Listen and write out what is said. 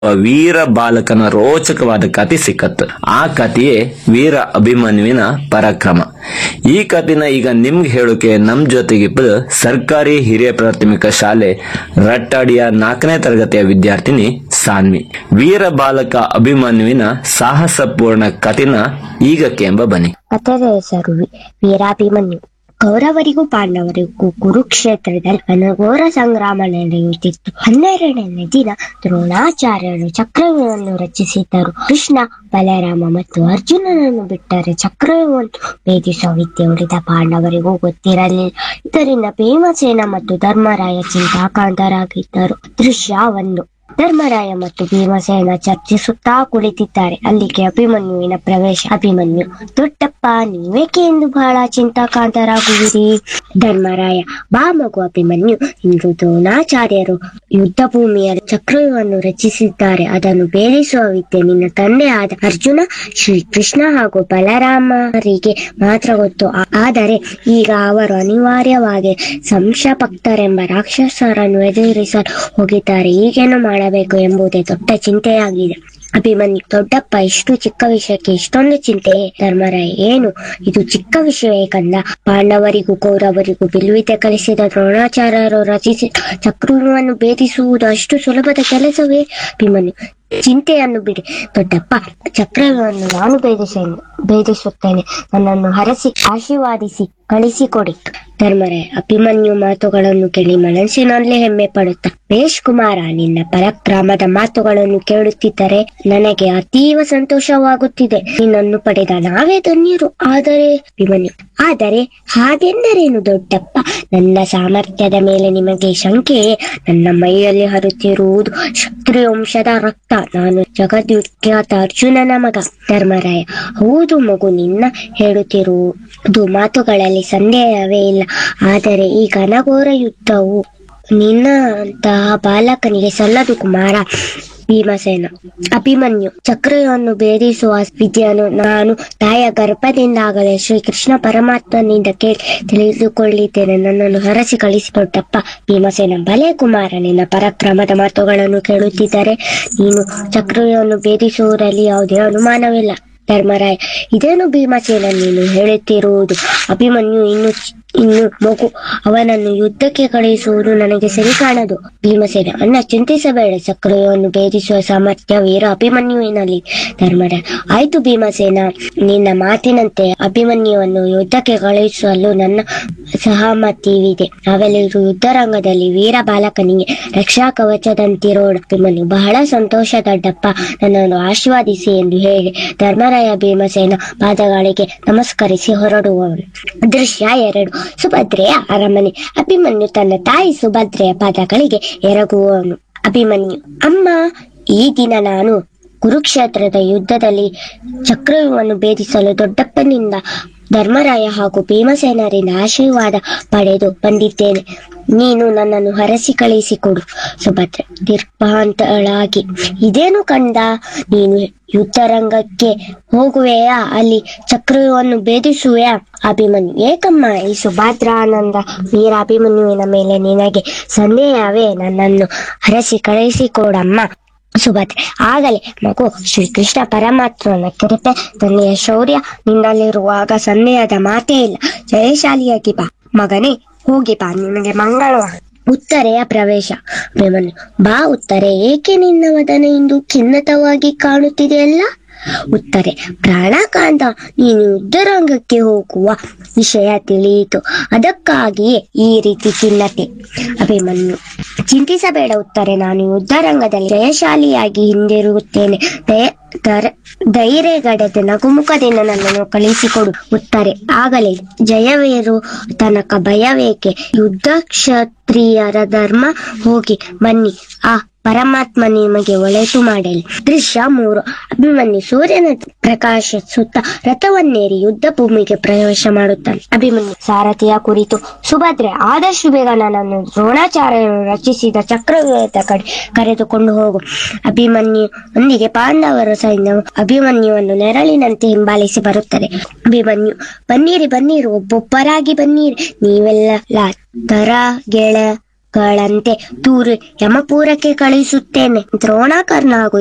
ವೀರ ಬಾಲಕನ ರೋಚಕವಾದ ಕತೆ ಸಿಕ್ಕತ್ತು ಆ ಕಥೆಯೇ ವೀರ ಅಭಿಮನ್ಯುವಿನ ಪರಾಕ್ರಮ ಈ ಕಥೆನ ಈಗ ನಿಮ್ಗೆ ಹೇಳೋಕೆ ನಮ್ ಜೊತೆಗಿಬ್ಬರು ಸರ್ಕಾರಿ ಹಿರಿಯ ಪ್ರಾಥಮಿಕ ಶಾಲೆ ರಟ್ಟಾಡಿಯ ನಾಲ್ಕನೇ ತರಗತಿಯ ವಿದ್ಯಾರ್ಥಿನಿ ಸಾನ್ವಿ ವೀರ ಬಾಲಕ ಅಭಿಮನ್ಯುವಿನ ಸಾಹಸಪೂರ್ಣ ಕಥೆನ ಈಗ ಕೆಂಬ ಬನ್ನಿ ಕಥೆಯ ಹೆಸರು ವಿ- ವೀರಾಭಿಮನ್ಯು ಕೌರವರಿಗೂ ಪಾಂಡವರಿಗೂ ಕುರುಕ್ಷೇತ್ರದಲ್ಲಿ ಘನಘೋರ ಸಂಗ್ರಾಮ ನಡೆಯುತ್ತಿತ್ತು ಹನ್ನೆರಡನೇ ದಿನ ದ್ರೋಣಾಚಾರ್ಯರು ಚಕ್ರವ್ಯೂಹವನ್ನು ರಚಿಸಿದ್ದರು ಕೃಷ್ಣ ಬಲರಾಮ ಮತ್ತು ಅರ್ಜುನನನ್ನು ಬಿಟ್ಟರೆ ಚಕ್ರವ್ಯೂಹವನ್ನು ಭೇದಿಸುವ ವಿದ್ಯೆ ಉಳಿದ ಪಾಂಡವರಿಗೂ ಗೊತ್ತಿರಲಿಲ್ಲ ಇದರಿಂದ ಭೀಮಸೇನ ಮತ್ತು ಧರ್ಮರಾಯ ಚಿಂತಾಕಾಂತರಾಗಿದ್ದರು ದೃಶ್ಯ ಒಂದು ಧರ್ಮರಾಯ ಮತ್ತು ಭೀಮಸೇನ ಚರ್ಚಿಸುತ್ತಾ ಕುಳಿತಿದ್ದಾರೆ ಅಲ್ಲಿಗೆ ಅಭಿಮನ್ಯುವಿನ ಪ್ರವೇಶ ಅಭಿಮನ್ಯು ದೊಡ್ಡಪ್ಪ ನೀವೇಕೆ ಎಂದು ಬಹಳ ಚಿಂತಾಕಾಂತರಾಗುವಿರಿ ಧರ್ಮರಾಯ ಬಾ ಮಗು ಅಭಿಮನ್ಯು ಇಂದು ದ್ರೋಣಾಚಾರ್ಯರು ಯುದ್ಧ ಭೂಮಿಯಲ್ಲಿ ಚಕ್ರವ್ಯೂಹವನ್ನು ರಚಿಸಿದ್ದಾರೆ ಅದನ್ನು ಭೇದಿಸುವ ವಿದ್ಯೆ ನಿನ್ನ ತಂದೆ ಆದ ಅರ್ಜುನ ಶ್ರೀಕೃಷ್ಣ ಹಾಗೂ ಬಲರಾಮರಿಗೆ ಮಾತ್ರ ಗೊತ್ತು ಆ- ಆದರೆ ಈಗ ಅವರು ಅನಿವಾರ್ಯವಾಗಿ ಸಂಶಪಕ್ತರೆಂಬ ರಾಕ್ಷಸರನ್ನು ಎದುರಿಸಲು ಹೋಗಿದ್ದಾರೆ ಈಗೇನು ಮಾಡಬೇಕು ಎಂಬುದೇ ದೊಡ್ಡ ಚಿಂತೆಯಾಗಿದೆ ಅಭಿಮನ್ಯು ದೊಡ್ಡಪ್ಪ ಇಷ್ಟು ಚಿಕ್ಕ ವಿಷಯಕ್ಕೆ ಇಷ್ಟೊಂದು ಚಿಂತೆ ಧರ್ಮರಾಯ ಏನು ಇದು ಚಿಕ್ಕ ವಿಷಯವೇ ಕಂದ ಪಾಂಡವರಿಗೂ ಕೌರವರಿಗೂ ಬಿಲ್ವಿದ್ಯೆ ಕಲಿಸಿದ ದ್ರೋಣಾಚಾರ್ಯರು ರಚಿಸಿ ಚಕ್ರವನ್ನು ಭೇದಿಸುವುದು ಅಷ್ಟು ಸುಲಭದ ಕೆಲಸವೇ ಅಭಿಮನ್ಯು ಚಿಂತೆಯನ್ನು ಬಿಡಿ ದೊಡ್ಡಪ್ಪ ಚಕ್ರವನ್ನು ನಾನು ಭೇದಿಸ ಭೇದಿಸುತ್ತೇನೆ ನನ್ನನ್ನು ಹರಸಿ ಆಶೀರ್ವಾದಿಸಿ ಕಳಿಸಿಕೊಡಿ ಧರ್ಮರಾಯ ಅಭಿಮನ್ಯು ಮಾತುಗಳನ್ನು ಕೇಳಿ ಮನಸ್ಸಿನಲ್ಲಿ ಹೆಮ್ಮೆ ಪಡುತ್ತ ಬೇಷ್ ಕುಮಾರ ನಿನ್ನ ಪರಾಕ್ರಮದ ಮಾತುಗಳನ್ನು ಕೇಳುತ್ತಿದ್ದರೆ ನನಗೆ ಅತೀವ ಸಂತೋಷವಾಗುತ್ತಿದೆ ನಿನ್ನನ್ನು ಪಡೆದ ನಾವೇ ಧನ್ಯರು ಆದರೆ ಅಭಿಮನ್ಯು ಆದರೆ ಹಾಗೆಂದರೇನು ದೊಡ್ಡಪ್ಪ ನನ್ನ ಸಾಮರ್ಥ್ಯದ ಮೇಲೆ ನಿಮಗೆ ಶಂಕೆಯೇ ನನ್ನ ಮೈಯಲ್ಲಿ ಹರಿಯುತ್ತಿರುವುದು ಕ್ಷತ್ರಿಯ ವಂಶದ ರಕ್ತ ನಾನು ಜಗದ್ವಿಖ್ಯಾತ ಅರ್ಜುನನ ಮಗ ಧರ್ಮರಾಯ ಹೌದು ಮಗು ನಿನ್ನ ಹೇಳುತ್ತಿರುವುದು ಮಾತುಗಳಲ್ಲಿ ಸಂದೇಹವೇ ಇಲ್ಲ ಆದರೆ ಈ ಘನಘೋರ ಯುದ್ಧವು ನಿನ್ನಂತಹ ಬಾಲಕನಿಗೆ ಸಲ್ಲದು ಕುಮಾರ ಭೀಮಸೇನ ಅಭಿಮನ್ಯು ಚಕ್ರವನ್ನು ಭೇದಿಸುವ ವಿದ್ಯೆಯನ್ನು ನಾನು ತಾಯ ಗರ್ಭದಿಂದಾಗಲೇ ಶ್ರೀಕೃಷ್ಣ ಪರಮಾತ್ಮನಿಂದ ಕೇಳಿ ತಿಳಿದುಕೊಳ್ಳಿದ್ದೇನೆ ನನ್ನನ್ನು ಹರಸಿ ಕಳಿಸಿಕೊಟ್ಟಪ್ಪ ಭೀಮಸೇನ ಭಲೆ ಕುಮಾರ ನಿನ್ನ ಪರಾಕ್ರಮದ ಮಾತುಗಳನ್ನು ಕೇಳುತ್ತಿದ್ದರೆ ನೀನು ಚಕ್ರವನ್ನು ಭೇದಿಸುವುದರಲ್ಲಿ ಯಾವುದೇ ಅನುಮಾನವಿಲ್ಲ ಧರ್ಮರಾಯ ಇದೇನು ಭೀಮಸೇನ ನೀನು ಹೇಳುತ್ತಿರುವುದು ಅಭಿಮನ್ಯು ಇನ್ನು ಇನ್ನು ಮಗು ಅವನನ್ನು ಯುದ್ಧಕ್ಕೆ ಕಳುಹಿಸುವುದು ನನಗೆ ಸರಿ ಕಾಣದು ಭೀಮಸೇನ ಅನ್ನ ಚಿಂತಿಸಬೇಡ ಚಕ್ರವನ್ನು ಭೇದಿಸುವ ಸಾಮರ್ಥ್ಯ ವೀರ ಅಭಿಮನ್ಯುವಿನಲ್ಲಿ ಧರ್ಮರಾಯ ಆಯ್ತು ಭೀಮಸೇನ ನಿನ್ನ ಮಾತಿನಂತೆ ಅಭಿಮನ್ಯುವನ್ನು ಯುದ್ಧಕ್ಕೆ ಕಳುಹಿಸಲು ನನ್ನ ಸಹಮತಿವಿದೆ ನಾವೆಲ್ಲರೂ ಯುದ್ಧರಂಗದಲ್ಲಿ ವೀರ ಬಾಲಕನಿಗೆ ರಕ್ಷಾ ಕವಚದಂತಿರೋಣ ಅಭಿಮನ್ಯು ಬಹಳ ಸಂತೋಷ ದೊಡ್ಡಪ್ಪ ನನ್ನನ್ನು ಆಶೀರ್ವಾದಿಸಿ ಎಂದು ಹೇಳಿ ಧರ್ಮರಾಯ ಭೀಮಸೇನ ಪಾದಗಳಿಗೆ ನಮಸ್ಕರಿಸಿ ಹೊರಡುವವನು ದೃಶ್ಯ ಎರಡು ಸುಭದ್ರೆಯ ಅರಮನೆ ಅಭಿಮನ್ಯು ತನ್ನ ತಾಯಿ ಸುಭದ್ರೆಯ ಪಾದಗಳಿಗೆ ಎರಗುವವನು ಅಭಿಮನ್ಯು ಅಮ್ಮ ಈ ದಿನ ನಾನು ಕುರುಕ್ಷೇತ್ರದ ಯುದ್ಧದಲ್ಲಿ ಚಕ್ರವ್ಯೂಹವನ್ನು ಭೇದಿಸಲು ದೊಡ್ಡಪ್ಪನಿಂದ ಧರ್ಮರಾಯ ಹಾಗೂ ಭೀಮಸೇನರಿಂದ ಆಶೀರ್ವಾದ ಪಡೆದು ಬಂದಿದ್ದೇನೆ ನೀನು ನನ್ನನ್ನು ಹರಸಿ ಕಳಿಸಿಕೊಡು ಸುಭದ್ರೆ ನಿರ್ಭಾಂತಳಾಗಿ ಇದೇನು ಕಂಡ ನೀನು ಯುದ್ಧರಂಗಕ್ಕೆ ಹೋಗುವೆಯಾ ಅಲ್ಲಿ ಚಕ್ರವನ್ನು ಭೇದಿಸುವೆಯಾ ಅಭಿಮನ್ಯು ಏಕಮ್ಮ ಈ ಸುಭದ್ರಾನಂದ ವೀರ ಅಭಿಮನ್ಯುವಿನ ಮೇಲೆ ನಿನಗೆ ಸಂದೇಹವೇ ನನ್ನನ್ನು ಹರಸಿ ಕಳಿಸಿಕೊಡಮ್ಮ ಸುಭದ್ರೆ ಆಗಲೇ ಮಗು ಶ್ರೀಕೃಷ್ಣ ಪರಮಾತ್ಮನ ಕೃಪೆ ತನ್ನೆಯ ಶೌರ್ಯ ನಿನ್ನಲ್ಲಿರುವಾಗ ಸಂದೇಹದ ಮಾತೇ ಇಲ್ಲ ಜಯಶಾಲಿಯಾಗಿ ಬಾ ಮಗನೇ ಹೋಗಿ ಬಾ ನಿನಗೆ ಮಂಗಳವಾರ ಉತ್ತರೆಯ ಪ್ರವೇಶ ಅಭಿಮನ್ಯು ಬಾ ಉತ್ತರೆ ಏಕೆ ನಿನ್ನ ವದನ ಇಂದು ಖಿನ್ನತವಾಗಿ ಕಾಣುತ್ತಿದೆಯಲ್ಲ ಉತ್ತರೆ ಪ್ರಾಣಕಾಂತ ನೀನು ಯುದ್ಧರಂಗಕ್ಕೆ ಹೋಗುವ ವಿಷಯ ತಿಳಿಯಿತು ಅದಕ್ಕಾಗಿಯೇ ಈ ರೀತಿ ಖಿನ್ನತೆ ಅಭಿಮನ್ಯು ಚಿಂತಿಸಬೇಡ ಉತ್ತರೆ ನಾನು ಯುದ್ಧರಂಗದಲ್ಲಿ ಜಯಶಾಲಿಯಾಗಿ ಹಿಂದಿರುಗುತ್ತೇನೆ ದಯ ದರ- ಧೈರ್ಯಗಡದೆ ನಗುಮುಖದಿಂದ ನನ್ನನ್ನು ಕಳಿಸಿಕೊಡು ಉತ್ತರೆ ಆಗಲೇ ಜಯವೇರು ತನಕ ಭಯವೇಕೆ ಯುದ್ಧ ಕ್ಷತ್ರಿಯರ ಧರ್ಮ ಹೋಗಿ ಬನ್ನಿ ಆ ಪರಮಾತ್ಮ ನಿಮಗೆ ಒಳಿತು ಮಾಡಲಿ ದೃಶ್ಯ ಮೂರು ಅಭಿಮನ್ಯು ಸೂರ್ಯನ ಪ್ರಕಾಶಿಸುತ್ತ ರಥವನ್ನೇರಿ ಯುದ್ಧ ಭೂಮಿಗೆ ಪ್ರವೇಶ ಮಾಡುತ್ತಾನೆ ಅಭಿಮನ್ಯು ಸಾರಥಿಯ ಕುರಿತು ಸುಭದ್ರೆ ಆದಷ್ಟು ಬೇಗ ನನ್ನನ್ನು ದ್ರೋಣಾಚಾರ್ಯರು ರಚಿಸಿದ ಚಕ್ರವ್ಯೂಹದ ಕಡೆ ಕರೆದುಕೊಂಡು ಹೋಗು ಅಭಿಮನ್ಯು ಒಂದಿಗೆ ಪಾಂಡವರ ಸೈನ್ಯವು ಅಭಿಮನ್ಯುವನ್ನು ನೆರಳಿನಂತೆ ಹಿಂಬಾಲಿಸಿ ಬರುತ್ತದೆ ಅಭಿಮನ್ಯು ಬನ್ನಿರಿ ಬನ್ನಿರಿ ಒಬ್ಬೊಬ್ಬರಾಗಿ ಬನ್ನಿರಿ ನೀವೆಲ್ಲ ತರ ಗೆಳ ಮಕ್ಕಳಂತೆ ದೂರ ಯಮಪುರಕ್ಕೆ ಕಳುಹಿಸುತ್ತೇನೆ ದ್ರೋಣಾಕರ್ಣ ಹಾಗೂ